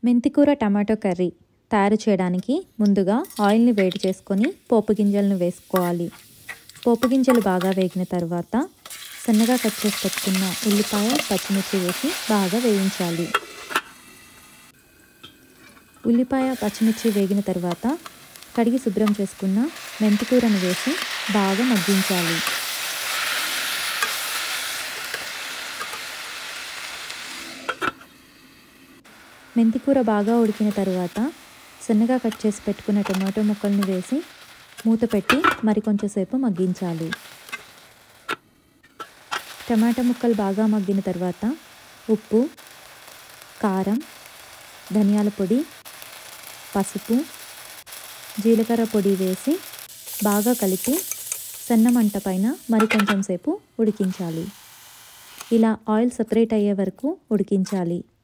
మెంతికూర tomato curry తయారు చేయడానికి ముందుగా ఆయిల్ని వేడి చేసుకొని పోపు గింజలను వేసుకోవాలి పోపు గింజలు బాగా వేగిన తర్వాత సన్నగా కట్ చేసి పెట్టుకున్న ఉల్లిపాయ పచ్చిమిర్చి వేసి బాగా వేయించాలి ఉల్లిపాయ పచ్చిమిర్చి వేగిన తర్వాత కడిగి శుభ్రం చేసుకున్న మెంతికూరను వేసి బాగా మగ్గించాలి మెంతికూర బాగా ఉడికిన తర్వాత సన్నగా కట్ చేసి పెట్టుకున్న టమాటో ముక్కల్ని వేసి మూత పెట్టి మరి కొంచెంసేపు మగ్గించాలి టమాటా ముక్కలు బాగా మగ్గిన తర్వాత ఉప్పు కారం ధనియాల పొడి పసుపు జీలకర్ర పొడి వేసి బాగా కలిపి సన్న మంట పైన మరి కొంచెం సేపు ఉడికించాలి ఇలా ఆయిల్ సపరేట్ అయ్యే వరకు ఉడికించాలి